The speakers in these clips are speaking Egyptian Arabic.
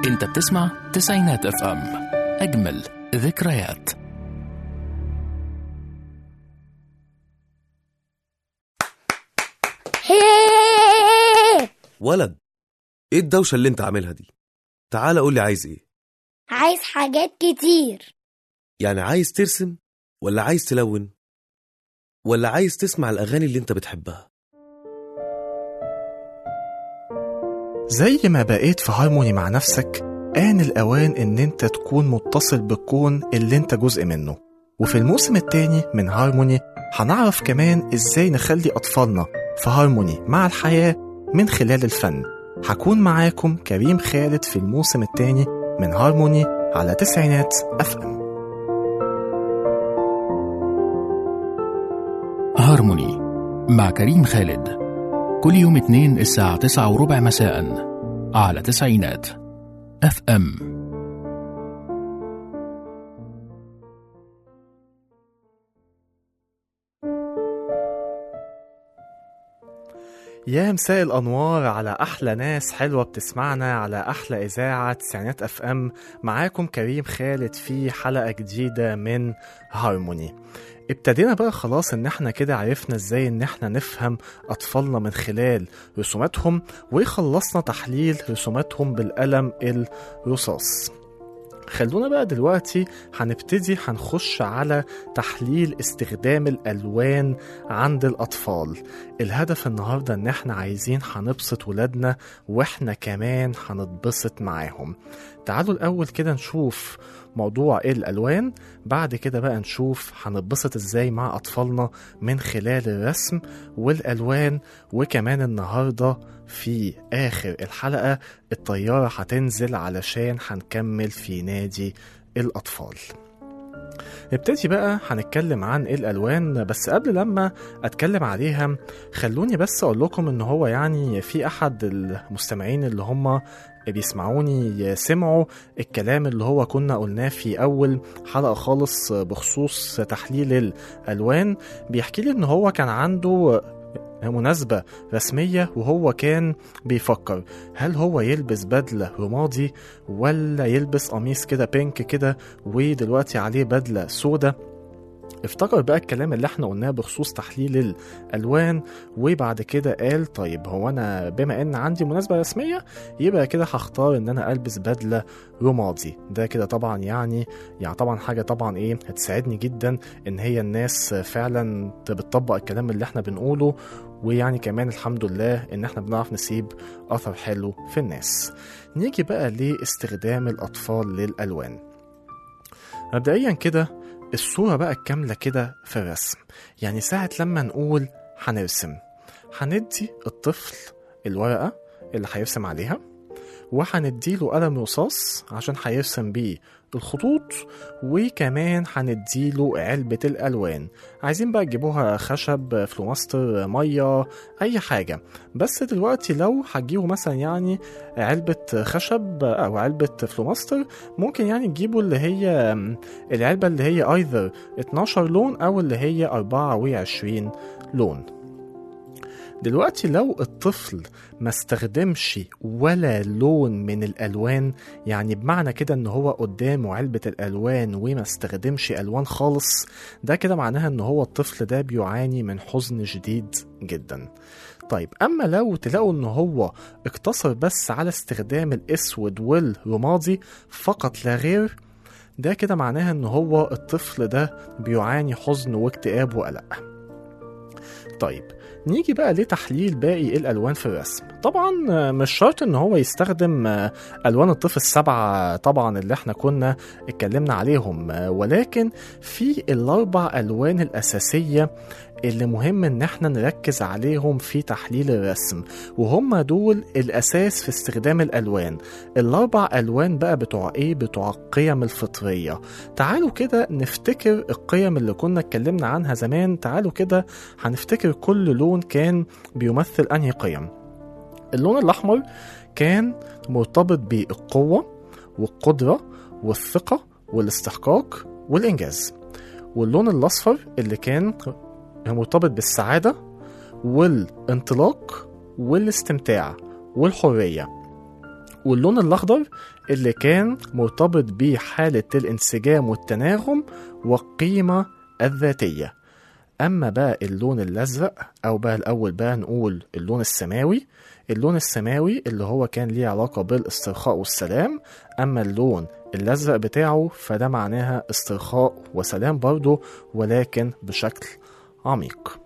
انت بتسمع تسعينات اف ام اجمل ذكريات ولد ايه الدوشة اللي انت عاملها دي تعال قول لي عايز ايه عايز حاجات كتير يعني عايز ترسم ولا عايز تلون ولا عايز تسمع الاغاني اللي انت بتحبها زي ما بقيت في هارموني مع نفسك آن الأوان إن أنت تكون متصل بالكون اللي أنت جزء منه وفي الموسم التاني من هارموني هنعرف كمان إزاي نخلي أطفالنا في هارموني مع الحياة من خلال الفن هكون معاكم كريم خالد في الموسم التاني من هارموني على تسعينات أف أم هارموني مع كريم خالد كل يوم اثنين الساعة تسعة وربع مساء على تسعينات اف ام يا مساء الأنوار على أحلى ناس حلوة بتسمعنا على أحلى إذاعة تسعينات أف أم معاكم كريم خالد في حلقة جديدة من هارموني ابتدينا بقى خلاص ان احنا كده عرفنا ازاي ان احنا نفهم اطفالنا من خلال رسوماتهم وخلصنا تحليل رسوماتهم بالقلم الرصاص خلونا بقى دلوقتي هنبتدي هنخش على تحليل استخدام الألوان عند الأطفال الهدف النهاردة إن احنا عايزين هنبسط ولادنا وإحنا كمان هنتبسط معاهم تعالوا الأول كده نشوف موضوع الألوان بعد كده بقى نشوف هنتبسط ازاي مع أطفالنا من خلال الرسم والألوان وكمان النهاردة في آخر الحلقة الطيارة هتنزل علشان هنكمل في نادي الأطفال نبتدي بقى هنتكلم عن الالوان بس قبل لما اتكلم عليها خلوني بس اقول لكم ان هو يعني في احد المستمعين اللي هم بيسمعوني سمعوا الكلام اللي هو كنا قلناه في اول حلقه خالص بخصوص تحليل الالوان بيحكي لي ان هو كان عنده مناسبة رسمية وهو كان بيفكر هل هو يلبس بدلة رمادي ولا يلبس قميص كده بينك كده ودلوقتي عليه بدلة سودة افتكر بقى الكلام اللي احنا قلناه بخصوص تحليل الالوان وبعد كده قال طيب هو انا بما ان عندي مناسبه رسميه يبقى كده هختار ان انا البس بدله رمادي ده كده طبعا يعني يعني طبعا حاجه طبعا ايه هتساعدني جدا ان هي الناس فعلا بتطبق الكلام اللي احنا بنقوله ويعني كمان الحمد لله ان احنا بنعرف نسيب اثر حلو في الناس نيجي بقى لاستخدام الاطفال للالوان مبدئيا كده الصورة بقى الكاملة كده في الرسم يعني ساعة لما نقول هنرسم هندي الطفل الورقة اللي هيرسم عليها وهنديله قلم رصاص عشان هيرسم بيه الخطوط وكمان هنديله علبة الألوان عايزين بقى تجيبوها خشب فلوماستر مية أي حاجة بس دلوقتي لو هتجيبوا مثلا يعني علبة خشب أو علبة فلوماستر ممكن يعني تجيبوا اللي هي العلبة اللي هي ايذر 12 لون أو اللي هي 24 لون دلوقتي لو الطفل ما استخدمش ولا لون من الالوان يعني بمعنى كده ان هو قدامه علبة الالوان وما استخدمش الوان خالص ده كده معناها ان هو الطفل ده بيعاني من حزن شديد جدا طيب اما لو تلاقوا ان هو اقتصر بس على استخدام الاسود والرمادي فقط لا غير ده كده معناها ان هو الطفل ده بيعاني حزن واكتئاب وقلق طيب نيجي بقى لتحليل باقي الالوان في الرسم طبعا مش شرط ان هو يستخدم الوان الطفل السبعه طبعا اللي احنا كنا اتكلمنا عليهم ولكن في الاربع الوان الاساسيه اللي مهم ان احنا نركز عليهم في تحليل الرسم وهم دول الاساس في استخدام الالوان الاربع الوان بقى بتوع ايه بتوع القيم الفطريه تعالوا كده نفتكر القيم اللي كنا اتكلمنا عنها زمان تعالوا كده هنفتكر كل لون كان بيمثل انهي قيم اللون الاحمر كان مرتبط بالقوه والقدره والثقه والاستحقاق والانجاز واللون الاصفر اللي كان مرتبط بالسعادة والانطلاق والاستمتاع والحرية واللون الأخضر اللي كان مرتبط بحالة الانسجام والتناغم والقيمة الذاتية أما بقى اللون الأزرق أو بقى الأول بقى نقول اللون السماوي اللون السماوي اللي هو كان ليه علاقة بالاسترخاء والسلام أما اللون الأزرق بتاعه فده معناها استرخاء وسلام برضه ولكن بشكل عميق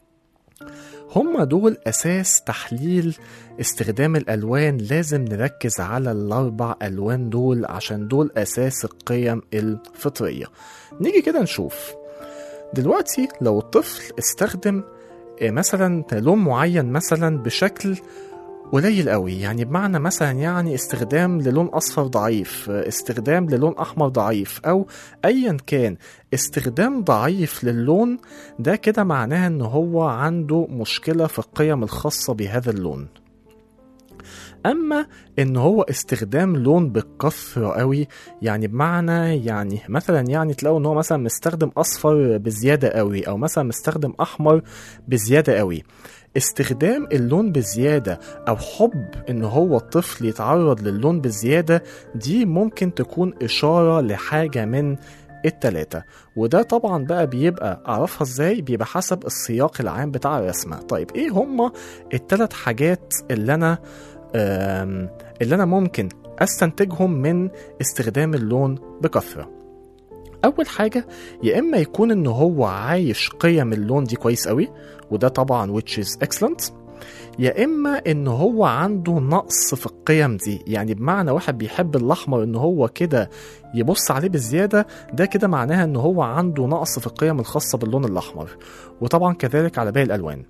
هما دول أساس تحليل استخدام الألوان لازم نركز على الأربع ألوان دول عشان دول أساس القيم الفطرية نيجي كده نشوف دلوقتي لو الطفل استخدم آه، مثلا لون معين مثلا بشكل قليل قوي يعني بمعنى مثلا يعني استخدام للون اصفر ضعيف آه، استخدام للون احمر ضعيف او ايا كان استخدام ضعيف للون ده كده معناه ان هو عنده مشكلة في القيم الخاصة بهذا اللون اما ان هو استخدام لون بالكثرة قوي يعني بمعنى يعني مثلا يعني تلاقوا ان هو مثلا مستخدم اصفر بزيادة قوي او مثلا مستخدم احمر بزيادة قوي استخدام اللون بزيادة أو حب إن هو الطفل يتعرض للون بزيادة دي ممكن تكون إشارة لحاجة من التلاتة وده طبعا بقى بيبقى أعرفها إزاي بيبقى حسب السياق العام بتاع الرسمة طيب إيه هما التلات حاجات اللي أنا آم، اللي أنا ممكن أستنتجهم من استخدام اللون بكثرة أول حاجة يا إما يكون إن هو عايش قيم اللون دي كويس قوي وده طبعا which is excellent يا إما إن هو عنده نقص في القيم دي يعني بمعنى واحد بيحب الأحمر إن هو كده يبص عليه بزيادة ده كده معناها إن هو عنده نقص في القيم الخاصة باللون الأحمر وطبعا كذلك على باقي الألوان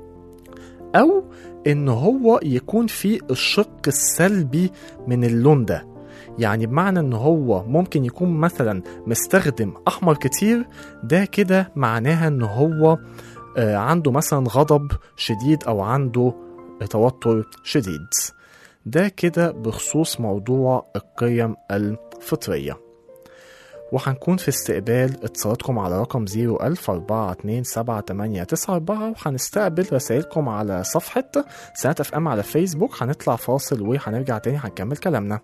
أو إن هو يكون في الشق السلبي من اللون ده يعني بمعنى ان هو ممكن يكون مثلا مستخدم احمر كتير ده كده معناها ان هو آه، عنده مثلا غضب شديد او عنده توتر شديد ده كده بخصوص موضوع القيم الفطرية وهنكون في استقبال اتصالاتكم على رقم 010427894 وهنستقبل رسائلكم على صفحة سنة اف ام على فيسبوك هنطلع فاصل وهنرجع تاني هنكمل كلامنا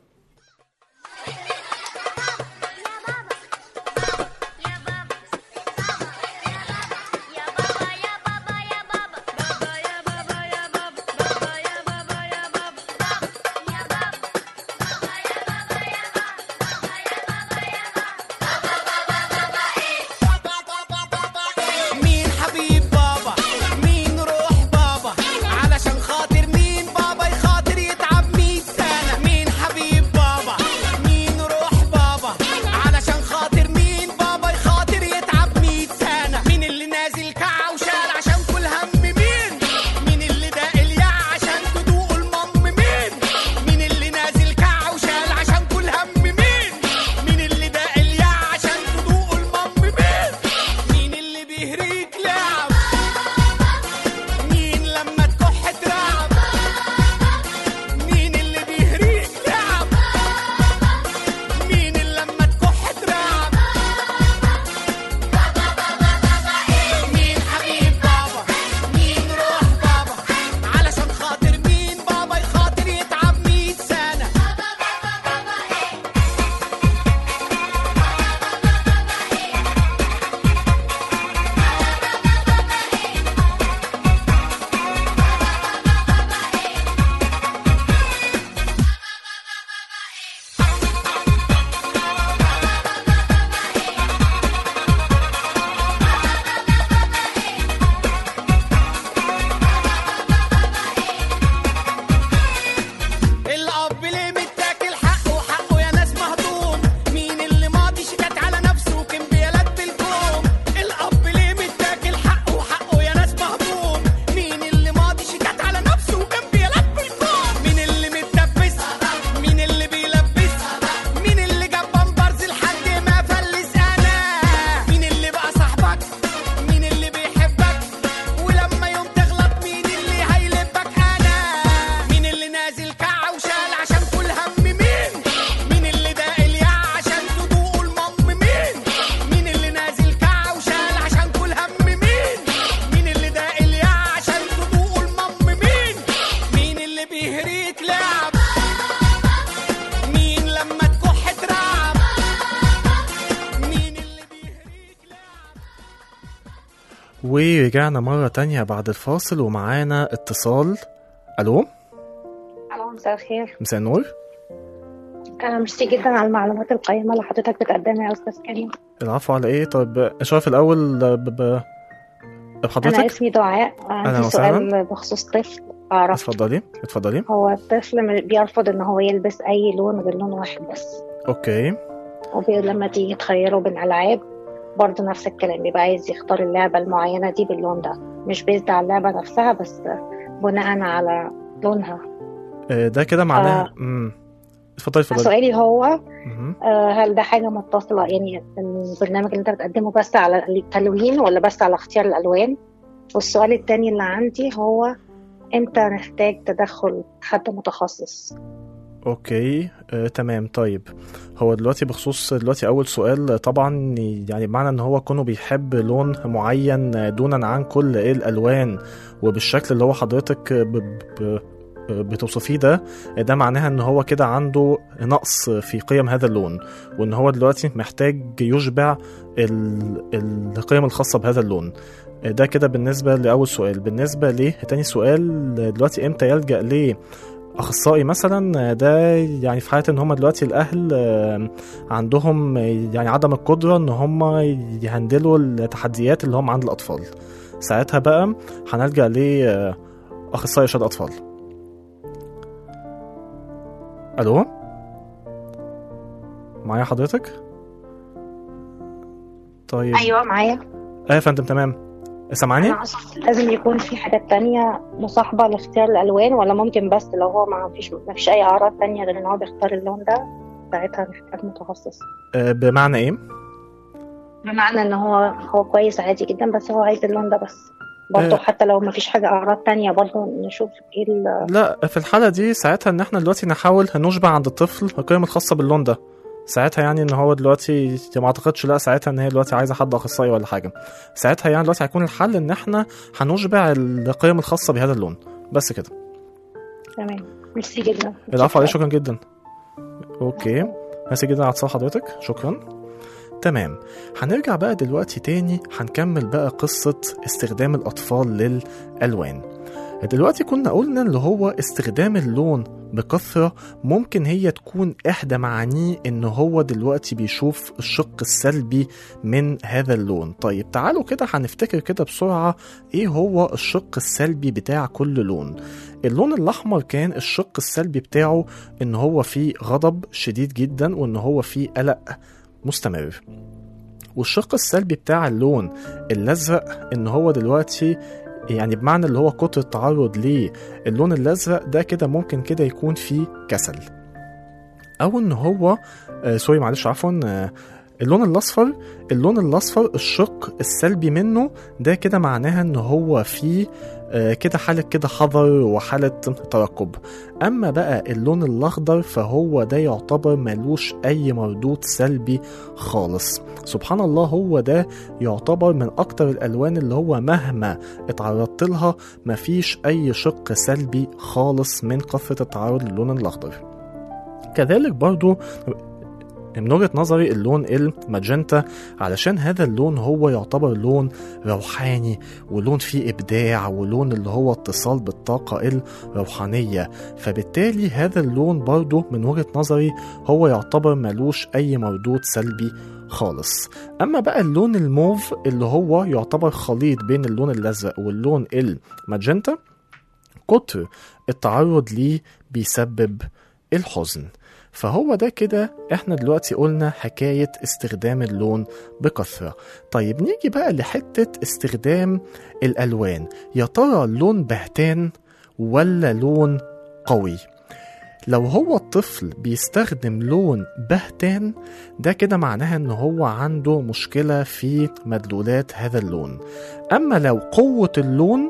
مين حبيب بابا مين روح بابا علشان خاطر مين بابا يخاطر يتعب مية سنة مين حبيب ورجعنا مرة تانية بعد الفاصل ومعانا اتصال ألو الو مساء الخير مساء النور انا ميرسي جدا على المعلومات القيمه اللي حضرتك بتقدمها يا استاذ كريم العفو على ايه طيب اشرف الأول ب... ب... انا بحضرتك اسمي دعاء أهلا عندي وسهلا. سؤال بخصوص طفل اعرف اتفضلي اتفضلي هو الطفل م- بيرفض ان هو يلبس اي لون غير لون واحد بس اوكي ولما تيجي تخيره بين العاب برضه نفس الكلام بيبقى عايز يختار اللعبه المعينه دي باللون ده مش بيزد على اللعبه نفسها بس بناء على لونها آه، ده كده معناه آه. امم اتفضلي اتفضلي سؤالي هو مهم. آه، هل ده حاجة متصلة يعني البرنامج اللي انت بتقدمه بس على التلوين ولا بس على اختيار الألوان والسؤال التاني اللي عندي هو امتى نحتاج تدخل حد متخصص اوكي آه، تمام طيب هو دلوقتي بخصوص دلوقتي اول سؤال طبعا يعني بمعنى ان هو كونه بيحب لون معين آه، دونا عن كل ايه الالوان وبالشكل اللي هو حضرتك ب... ب... بتوصفيه ده ده معناها ان هو كده عنده نقص في قيم هذا اللون وان هو دلوقتي محتاج يشبع ال... القيم الخاصة بهذا اللون ده كده بالنسبة لأول سؤال بالنسبة لتاني سؤال دلوقتي امتى يلجأ ليه اخصائي مثلا ده يعني في حاله ان هم دلوقتي الاهل آه، عندهم يعني عدم القدره ان هم يهندلوا التحديات اللي هم عند الاطفال ساعتها بقى هنلجا لاخصائي ارشاد اطفال الو معايا حضرتك طيب ايوه معايا اه يا فندم تمام سامعني انا اقصد لازم يكون في حاجات تانية مصاحبة لاختيار الألوان ولا ممكن بس لو هو ما فيش ما فيش أي أعراض تانية غير إن هو بيختار اللون ده ساعتها نحتاج متخصص آه، بمعنى ايه بمعنى إن هو هو كويس عادي جدا بس هو عايز اللون ده بس برضه آه. حتى لو ما فيش حاجة أعراض تانية برضه نشوف ايه ال- لا في الحالة دي ساعتها ان احنا دلوقتي نحاول نشبع عند الطفل القيم الخاصة باللون ده ساعتها يعني ان هو دلوقتي ما اعتقدش لا ساعتها ان هي دلوقتي عايزه حد اخصائي ولا حاجه ساعتها يعني دلوقتي هيكون الحل ان احنا هنشبع القيم الخاصه بهذا اللون بس كده تمام ميرسي جدا العفو عليه شكرا جدا اوكي ميرسي جدا على اتصال حضرتك شكرا تمام هنرجع بقى دلوقتي تاني هنكمل بقى قصة استخدام الأطفال للألوان دلوقتي كنا قلنا اللي هو استخدام اللون بكثرة ممكن هي تكون إحدى معانيه إن هو دلوقتي بيشوف الشق السلبي من هذا اللون طيب تعالوا كده هنفتكر كده بسرعة إيه هو الشق السلبي بتاع كل لون اللون الأحمر كان الشق السلبي بتاعه إن هو فيه غضب شديد جدا وإن هو فيه قلق مستمر والشق السلبي بتاع اللون الازرق ان هو دلوقتي يعني بمعنى اللي هو كتر التعرض للون الازرق ده كده ممكن كده يكون فيه كسل او ان هو آه سوري معلش عفوا آه اللون الاصفر اللون الاصفر الشق السلبي منه ده كده معناها ان هو فيه آه كده حالة كده حذر وحالة ترقب اما بقى اللون الاخضر فهو ده يعتبر ملوش اي مردود سلبي خالص سبحان الله هو ده يعتبر من اكتر الالوان اللي هو مهما اتعرضت لها مفيش اي شق سلبي خالص من كثرة التعرض للون الاخضر كذلك برضو من وجهة نظري اللون الماجنتا علشان هذا اللون هو يعتبر لون روحاني ولون فيه إبداع ولون اللي هو اتصال بالطاقة الروحانية فبالتالي هذا اللون برضه من وجهة نظري هو يعتبر ملوش أي مردود سلبي خالص أما بقى اللون الموف اللي هو يعتبر خليط بين اللون الأزرق واللون الماجنتا كتر التعرض ليه بيسبب الحزن فهو ده كده احنا دلوقتي قلنا حكاية استخدام اللون بكثرة طيب نيجي بقى لحتة استخدام الألوان يا ترى اللون بهتان ولا لون قوي لو هو الطفل بيستخدم لون بهتان ده كده معناها ان هو عنده مشكلة في مدلولات هذا اللون اما لو قوة اللون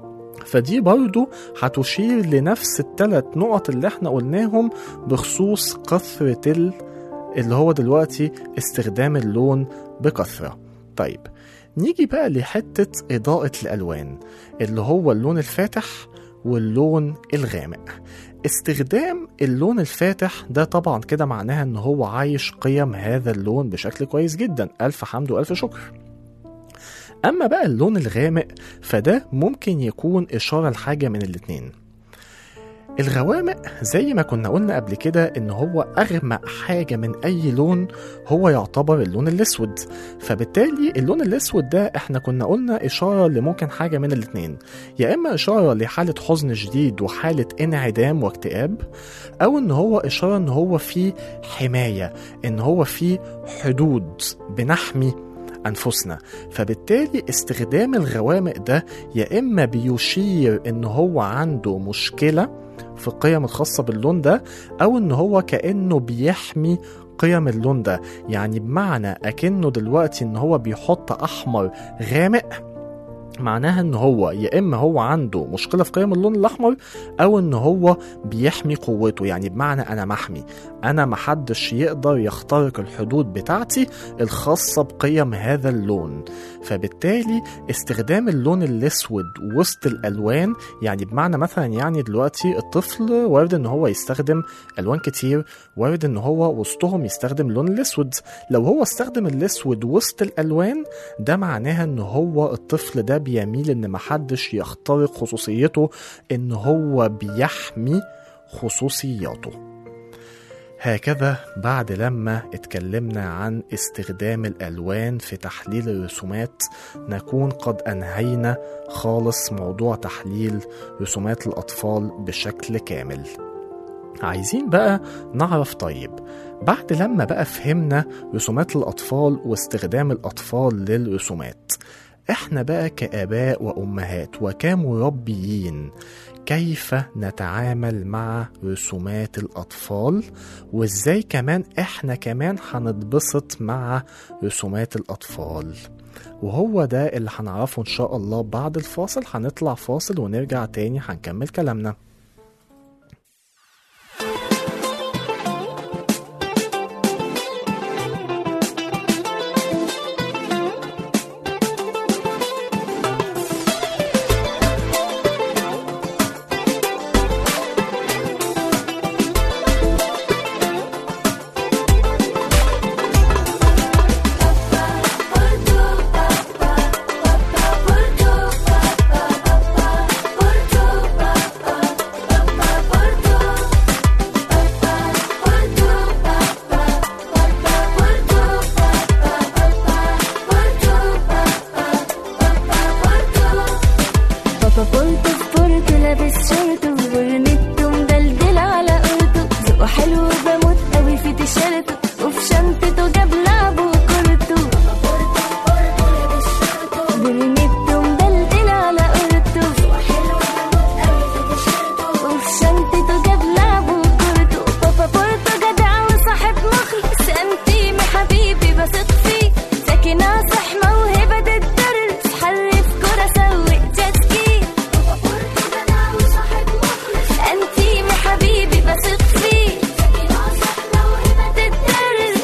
فدي برضو هتشير لنفس الثلاث نقط اللي احنا قلناهم بخصوص كثرة ال... اللي هو دلوقتي استخدام اللون بكثرة طيب نيجي بقى لحتة إضاءة الألوان اللي هو اللون الفاتح واللون الغامق استخدام اللون الفاتح ده طبعا كده معناها ان هو عايش قيم هذا اللون بشكل كويس جدا ألف حمد وألف شكر أما بقى اللون الغامق فده ممكن يكون إشارة لحاجة من الاتنين الغوامق زي ما كنا قلنا قبل كده ان هو اغمق حاجه من اي لون هو يعتبر اللون الاسود فبالتالي اللون الاسود ده احنا كنا قلنا اشاره لممكن حاجه من الاتنين يا اما اشاره لحاله حزن شديد وحاله انعدام واكتئاب او ان هو اشاره ان هو في حمايه ان هو في حدود بنحمي انفسنا فبالتالي استخدام الغوامق ده يا اما بيشير ان هو عنده مشكله في القيم الخاصه باللون ده او ان هو كانه بيحمي قيم اللون ده يعني بمعنى اكنه دلوقتي ان هو بيحط احمر غامق معناها ان هو يا اما هو عنده مشكله في قيم اللون الاحمر او ان هو بيحمي قوته يعني بمعنى انا محمي انا محدش يقدر يخترق الحدود بتاعتي الخاصه بقيم هذا اللون فبالتالي استخدام اللون الاسود وسط الالوان يعني بمعنى مثلا يعني دلوقتي الطفل وارد ان هو يستخدم الوان كتير وارد ان هو وسطهم يستخدم اللون الاسود لو هو استخدم الاسود وسط الالوان ده معناها ان هو الطفل ده بيميل ان محدش يخترق خصوصيته ان هو بيحمي خصوصياته هكذا بعد لما اتكلمنا عن استخدام الالوان في تحليل الرسومات نكون قد انهينا خالص موضوع تحليل رسومات الاطفال بشكل كامل عايزين بقى نعرف طيب بعد لما بقى فهمنا رسومات الأطفال واستخدام الأطفال للرسومات احنا بقى كآباء وأمهات وكمربيين كيف نتعامل مع رسومات الأطفال وإزاي كمان إحنا كمان هنتبسط مع رسومات الأطفال وهو ده اللي هنعرفه إن شاء الله بعد الفاصل هنطلع فاصل ونرجع تاني هنكمل كلامنا بابا بورتو في بورتو لابس شورته وبرنيتو مدلدل على قورته ذوقه حلو بموت قوي في تيشيرته وفي شنطته جاب لعبه وكورته برنيتو مدلدل على قورته وفي شنطته جاب لعبه وكورته بابا بورتو جدع وصاحب مخلص انتيمي حبيبي بثق فيه ذكي ناصح موهبة الدرس حرف كرة سوق جيت سكي انتيمي حبيبي بثق فيه الدرس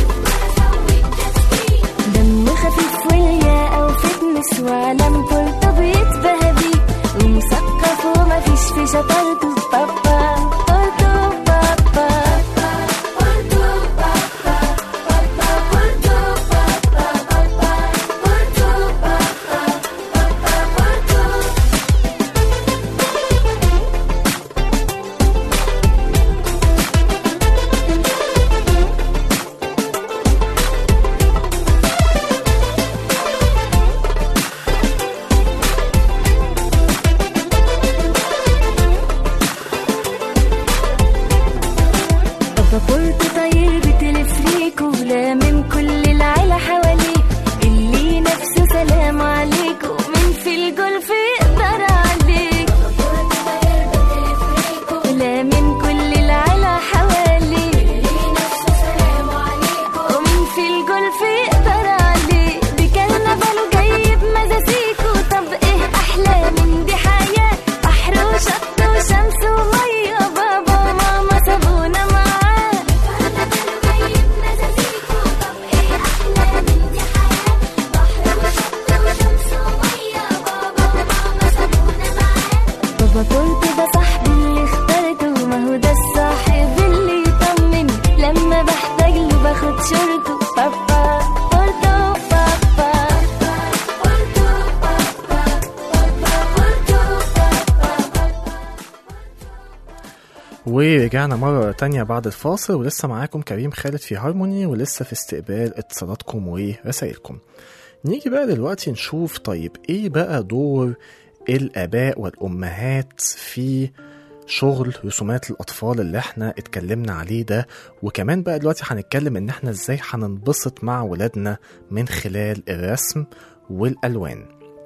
دمه خفيف ويا او فتنس وعلم بورتو بيتبهى بيه ومثقف ومفيش في شطارته بابا بورتو بابا بورتو بابا بابا بورتو بابا بابا بورتو بابا بابا بورتو ورجعنا مرة تانية بعد الفاصل ولسه معاكم كريم خالد في هارموني ولسه في استقبال اتصالاتكم ورسائلكم نيجي بقى دلوقتي نشوف طيب ايه بقى دور الآباء والأمهات في شغل رسومات الأطفال اللي احنا اتكلمنا عليه ده وكمان بقى دلوقتي هنتكلم ان احنا ازاي هننبسط مع ولادنا من خلال الرسم والألوان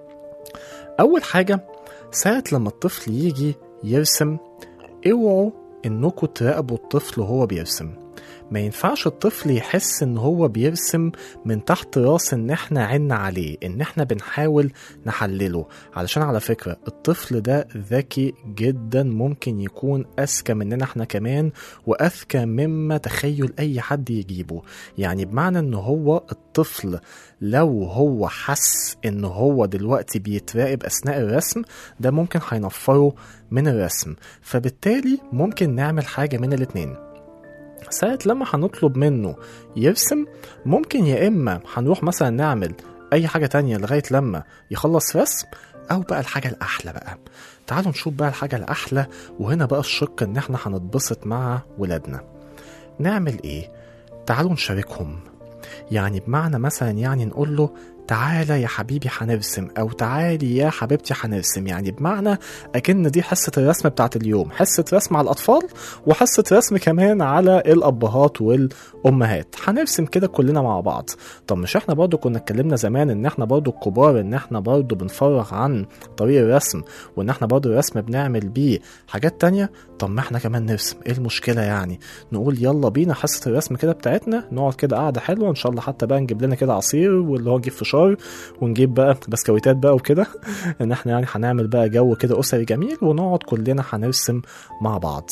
أول حاجة ساعة لما الطفل يجي يرسم اوعوا انكم تراقبوا الطفل وهو بيرسم ما ينفعش الطفل يحس ان هو بيرسم من تحت راس ان احنا عنا عليه ان احنا بنحاول نحلله علشان على فكرة الطفل ده ذكي جدا ممكن يكون اذكى مننا احنا كمان واذكى مما تخيل اي حد يجيبه يعني بمعنى ان هو الطفل لو هو حس ان هو دلوقتي بيتراقب اثناء الرسم ده ممكن هينفره من الرسم فبالتالي ممكن نعمل حاجة من الاتنين ساعة لما هنطلب منه يرسم ممكن يا إما هنروح مثلا نعمل أي حاجة تانية لغاية لما يخلص رسم أو بقى الحاجة الأحلى بقى تعالوا نشوف بقى الحاجة الأحلى وهنا بقى الشق إن إحنا هنتبسط مع ولادنا نعمل إيه؟ تعالوا نشاركهم يعني بمعنى مثلا يعني نقول له تعالى يا حبيبي هنرسم او تعالي يا حبيبتي هنرسم يعني بمعنى اكن دي حصه الرسم بتاعت اليوم حصه رسم على الاطفال وحصه رسم كمان على الابهات والامهات هنرسم كده كلنا مع بعض طب مش احنا برضو كنا اتكلمنا زمان ان احنا برضو الكبار ان احنا برضو بنفرغ عن طريق الرسم وان احنا برضو الرسم بنعمل بيه حاجات تانية طب ما احنا كمان نرسم ايه المشكله يعني نقول يلا بينا حصه الرسم كده بتاعتنا نقعد كده قعده حلوه ان شاء الله حتى بقى نجيب لنا كده عصير واللي هو نجيب فشار ونجيب بقى بسكويتات بقى وكده ان احنا يعني هنعمل بقى جو كده اسري جميل ونقعد كلنا هنرسم مع بعض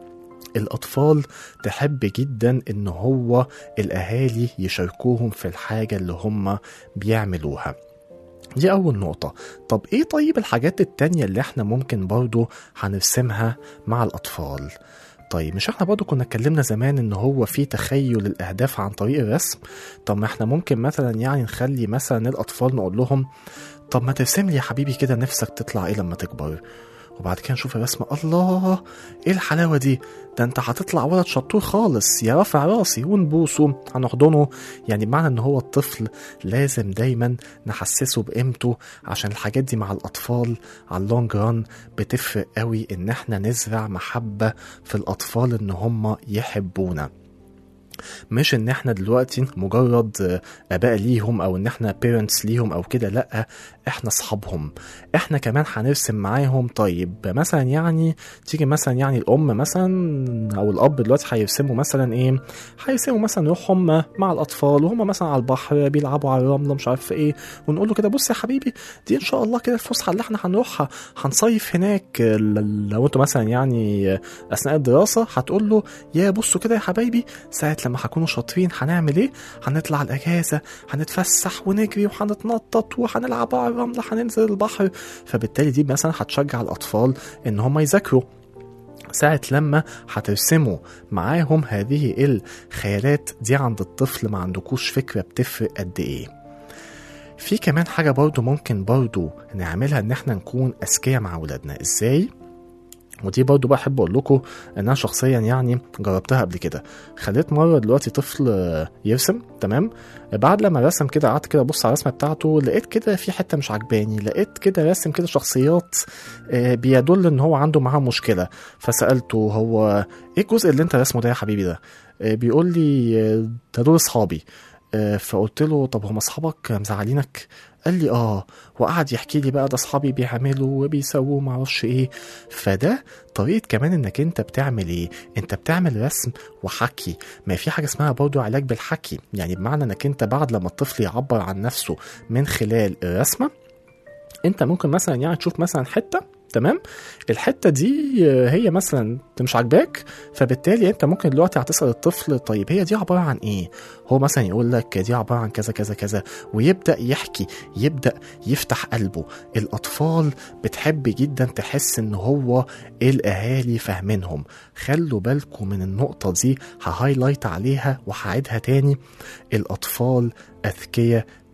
الأطفال تحب جدا إن هو الأهالي يشاركوهم في الحاجة اللي هم بيعملوها دي أول نقطة طب إيه طيب الحاجات التانية اللي إحنا ممكن برضو هنرسمها مع الأطفال طيب مش احنا برضو كنا اتكلمنا زمان ان هو في تخيل الاهداف عن طريق الرسم طب ما احنا ممكن مثلا يعني نخلي مثلا الاطفال نقول لهم طب ما ترسم لي يا حبيبي كده نفسك تطلع ايه لما تكبر وبعد كده نشوف الرسمة الله ايه الحلاوة دي ده انت هتطلع ولد شطور خالص يا رافع راسي ونبوسه هنحضنه يعني بمعنى ان هو الطفل لازم دايما نحسسه بقيمته عشان الحاجات دي مع الاطفال على اللونج ران بتفرق قوي ان احنا نزرع محبة في الاطفال ان هم يحبونا مش ان احنا دلوقتي مجرد اباء ليهم او ان احنا بيرنتس ليهم او كده لا احنا اصحابهم احنا كمان هنرسم معاهم طيب مثلا يعني تيجي مثلا يعني الام مثلا او الاب دلوقتي هيرسموا مثلا ايه هيرسموا مثلا يروحوا هم مع الاطفال وهم مثلا على البحر بيلعبوا على الرمله مش عارف ايه ونقول له كده بص يا حبيبي دي ان شاء الله كده الفسحه اللي احنا هنروحها هنصيف هناك لو انتوا مثلا يعني اثناء الدراسه هتقول له يا بصوا كده يا حبايبي ساعه لما هكونوا شاطرين هنعمل ايه هنطلع الاجازه هنتفسح ونجري وهنتنطط وهنلعب على الرمله هننزل البحر فبالتالي دي مثلا هتشجع الاطفال ان هم يذاكروا ساعة لما هترسموا معاهم هذه الخيالات دي عند الطفل ما عندكوش فكرة بتفرق قد ايه في كمان حاجة برضو ممكن برضو نعملها ان احنا نكون اذكياء مع ولادنا ازاي ودي برضو بقى احب اقول لكم ان انا شخصيا يعني جربتها قبل كده خليت مره دلوقتي طفل يرسم تمام بعد لما رسم كده قعدت كده ابص على الرسمه بتاعته لقيت كده في حته مش عجباني لقيت كده راسم كده شخصيات بيدل ان هو عنده معاه مشكله فسالته هو ايه الجزء اللي انت رسمه ده يا حبيبي ده بيقول لي ده دول اصحابي فقلت له طب هم اصحابك مزعلينك قال لي اه وقعد يحكي لي بقى ده اصحابي بيعملوا وبيسووا معرفش ايه فده طريقه كمان انك انت بتعمل ايه انت بتعمل رسم وحكي ما في حاجه اسمها برضه علاج بالحكي يعني بمعنى انك انت بعد لما الطفل يعبر عن نفسه من خلال الرسمه انت ممكن مثلا يعني تشوف مثلا حته تمام الحته دي هي مثلا انت مش عاجباك فبالتالي انت ممكن دلوقتي هتسال الطفل طيب هي دي عباره عن ايه هو مثلا يقول لك دي عباره عن كذا كذا كذا ويبدا يحكي يبدا يفتح قلبه الاطفال بتحب جدا تحس ان هو الاهالي فاهمينهم خلوا بالكم من النقطه دي ههايلايت عليها وهعيدها تاني الاطفال اذكياء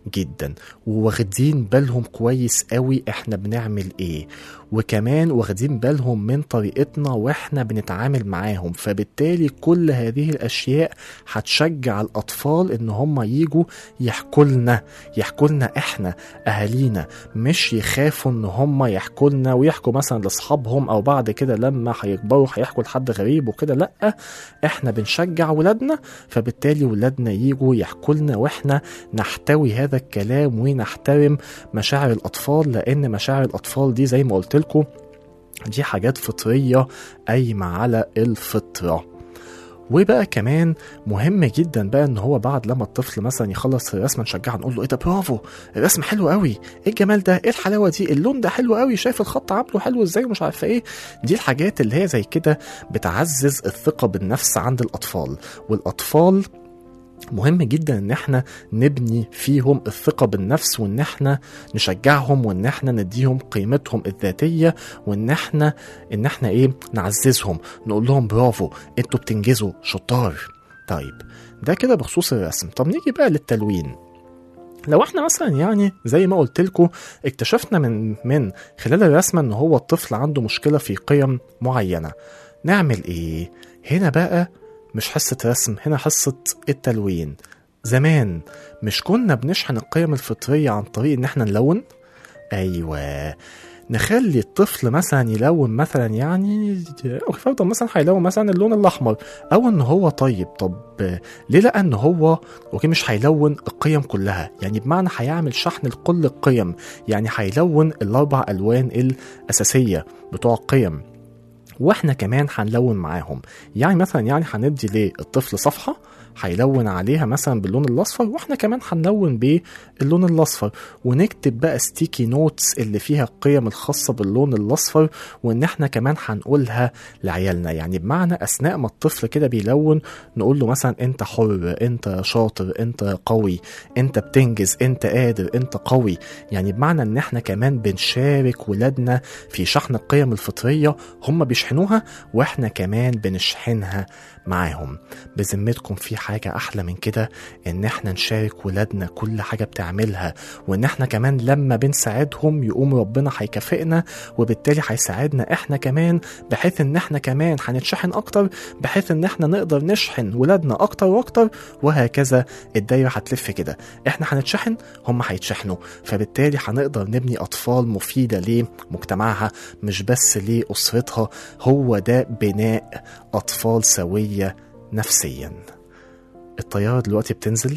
جدا وواخدين بالهم كويس قوي احنا بنعمل ايه وكمان واخدين بالهم من طريقتنا واحنا بنتعامل معاهم فبالتالي كل هذه الاشياء هتشجع الاطفال ان هم يجوا يحكوا لنا يحكوا لنا احنا اهالينا مش يخافوا ان هم يحكوا لنا ويحكوا مثلا لاصحابهم او بعد كده لما هيكبروا هيحكوا لحد غريب وكده لا احنا بنشجع ولادنا فبالتالي ولادنا يجوا يحكوا لنا واحنا نحتوي هذا الكلام ونحترم مشاعر الاطفال لان مشاعر الاطفال دي زي ما قلت لكم دي حاجات فطريه قايمه على الفطره وبقى كمان مهم جدا بقى ان هو بعد لما الطفل مثلا يخلص الرسمه نشجعه نقول له ايه ده برافو الرسم حلو قوي ايه الجمال ده ايه الحلاوه دي اللون ده حلو قوي شايف الخط عامله حلو ازاي ومش عارفه ايه دي الحاجات اللي هي زي كده بتعزز الثقه بالنفس عند الاطفال والاطفال مهم جدا ان احنا نبني فيهم الثقة بالنفس وان احنا نشجعهم وان احنا نديهم قيمتهم الذاتية وان احنا ان احنا ايه نعززهم نقول لهم برافو انتوا بتنجزوا شطار طيب ده كده بخصوص الرسم طب نيجي بقى للتلوين لو احنا مثلا يعني زي ما قلت لكم اكتشفنا من من خلال الرسمه ان هو الطفل عنده مشكله في قيم معينه نعمل ايه هنا بقى مش حصة رسم هنا حصة التلوين زمان مش كنا بنشحن القيم الفطرية عن طريق ان احنا نلون ايوه نخلي الطفل مثلا يلون مثلا يعني أو فرضا مثلا هيلون مثلا اللون الاحمر او ان هو طيب طب ليه لا ان هو اوكي مش هيلون القيم كلها يعني بمعنى هيعمل شحن لكل القيم يعني هيلون الاربع الوان الاساسيه بتوع القيم واحنا كمان هنلون معاهم يعني مثلا يعني هندي للطفل صفحه هيلون عليها مثلا باللون الاصفر واحنا كمان هنلون باللون الاصفر ونكتب بقى ستيكي نوتس اللي فيها القيم الخاصه باللون الاصفر وان احنا كمان هنقولها لعيالنا يعني بمعنى اثناء ما الطفل كده بيلون نقول له مثلا انت حر انت شاطر انت قوي انت بتنجز انت قادر انت قوي يعني بمعنى ان احنا كمان بنشارك ولادنا في شحن القيم الفطريه هم بيشحنوها واحنا كمان بنشحنها معاهم بذمتكم في حاجة أحلى من كده إن إحنا نشارك ولادنا كل حاجة بتعملها وإن إحنا كمان لما بنساعدهم يقوم ربنا هيكافئنا وبالتالي هيساعدنا إحنا كمان بحيث إن إحنا كمان هنتشحن أكتر بحيث إن إحنا نقدر نشحن ولادنا أكتر وأكتر وهكذا الدايرة هتلف كده إحنا هنتشحن هم هيتشحنوا فبالتالي هنقدر نبني أطفال مفيدة لمجتمعها مش بس لأسرتها هو ده بناء أطفال سوية نفسيا الطيارة دلوقتي بتنزل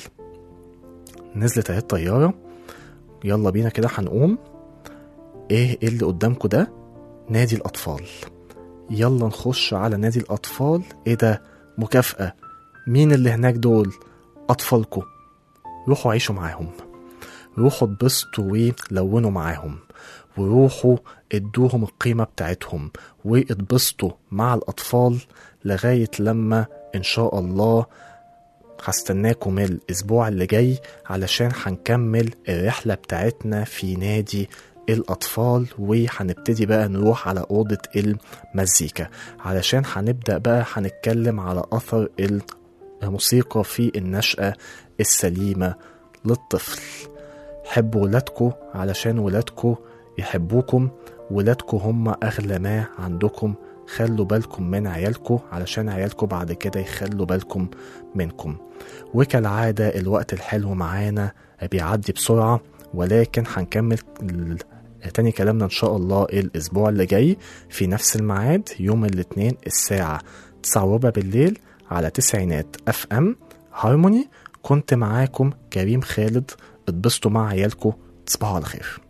نزلت اهي الطيارة يلا بينا كده هنقوم ايه اللي قدامكم ده نادي الأطفال يلا نخش على نادي الأطفال ايه ده مكافأة مين اللي هناك دول أطفالكم روحوا عيشوا معاهم روحوا اتبسطوا ولونوا معاهم وروحوا ادوهم القيمة بتاعتهم واتبسطوا مع الأطفال لغاية لما إن شاء الله هستناكم الأسبوع اللي جاي علشان هنكمل الرحلة بتاعتنا في نادي الأطفال وهنبتدي بقى نروح على أوضة المزيكا علشان هنبدأ بقى هنتكلم على أثر الموسيقى في النشأة السليمة للطفل حبوا ولادكم علشان ولادكم يحبوكم ولادكم هم أغلى ما عندكم خلوا بالكم من عيالكم علشان عيالكم بعد كده يخلوا بالكم منكم وكالعادة الوقت الحلو معانا بيعدي بسرعة ولكن هنكمل ال- تاني كلامنا إن شاء الله الأسبوع اللي جاي في نفس الميعاد يوم الاثنين الساعة تسعة وربع بالليل على تسعينات اف ام هارموني كنت معاكم كريم خالد اتبسطوا مع عيالكم تصبحوا على خير